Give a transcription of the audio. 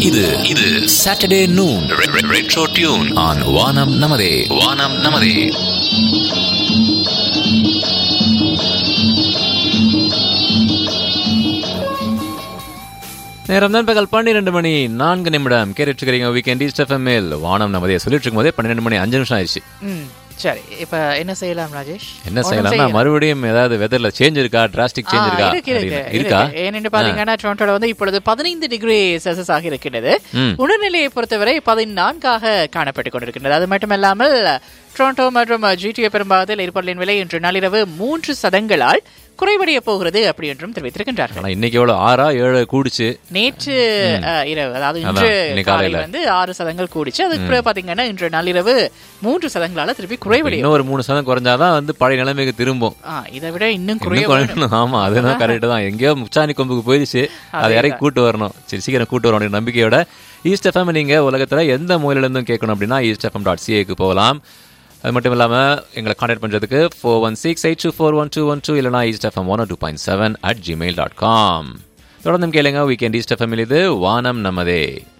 இது இது Saturday noon retro tune on வானம் நமதே வானம் நமதே நேரம் தான் பகல் பன்னிரெண்டு மணி நான்கு நிமிடம் கேட்டுட்டு இருக்கிறீங்க வீக்கெண்ட் ஈஸ்ட் எஃப்எம்எல் வானம் நமதே சொல்லிட்டு இருக்கும் போதே பன்னிரெண்டு மணி அஞ்சு நிமிஷம் ஆயிடுச்சு ம் சரி இப்ப என்ன செய்யலாம் ராஜேஷ் என்ன ஒண்ணும் செய்யலாம்னா செய்யலாம். மறுபடியும் ஏதாவது வெதர்ல சேஞ்ச் இருக்கா டிராஸ்டிக் ஆ, சேஞ்ச் இருக்கா இருக்கு இருக்கு அப்படின்னு. இருக்கா இருக்கு. ஏனென்று பாத்தீங்கன்னா டொரண்டோல வந்து இப்பொழுது பதினைந்து டிகிரி செல்சியஸ் ஆக இருக்கின்றது ம். உணர்நிலையை பொறுத்தவரை பதினான்காக காணப்பட்டுக் கொண்டிருக்கின்றது அது மட்டுமல்லாமல் டொரண்டோ மற்றும் ஜிடிஏ பெரும்பாகத்தில் எரிபொருளின் விலை இன்று நள்ளிரவு மூன்று சதங்களால் குறைவடைய போகிறது அப்படி என்றும் தெரிவித்திருக்கின்றார்கள் ஆனா இன்னைக்கு எவ்வளவு ஆறா ஏழு கூடிச்சு நேற்று அஹ், இரவு அதாவது அதான், இன்று இன்னைக்கு காலை காலையில. வந்து ஆறு சதங்கள் கூடிச்சு அதுக்கு பிறகு பாத்தீங்கன்னா இன்று நள்ளிரவு மூன்று சதங்களால திருப்பி குறைவடையும் இன்னும் ஒரு மூணு சதம் குறைஞ்சாதான் வந்து பழைய நிலைமைக்கு திரும்பும் ஆ, இதை விட இன்னும் இன்னும் குறைய குறையணும் ஆமா அதுதான் கரெக்ட் தான் எங்கேயோ முச்சாணி கொம்புக்கு போயிடுச்சு அதை இறக்கி கூட்டு வரணும் சரி சீக்கிரம் கூட்டு வரணும் நம்பிக்கையோட ஈஸ்ட் எஃப்எம் நீங்க உலகத்துல எந்த மூலையில இருந்தும் கேட்கணும் அப்படின்னா ஈஸ்ட் எஃப்எம் டாட் சிஏக்கு போகலாம் அது மட்டும் இல்லாம எங்களை கான்டாக்ட் பண்றதுக்கு four one six eight two four one two one two இல்லைனா east FM one two point seven at Gmail dot com தொடர்ந்து கேளுங்க வீக்கெண்ட் ஈஸ்ட் எஃப்எம் இது வானம் நமதே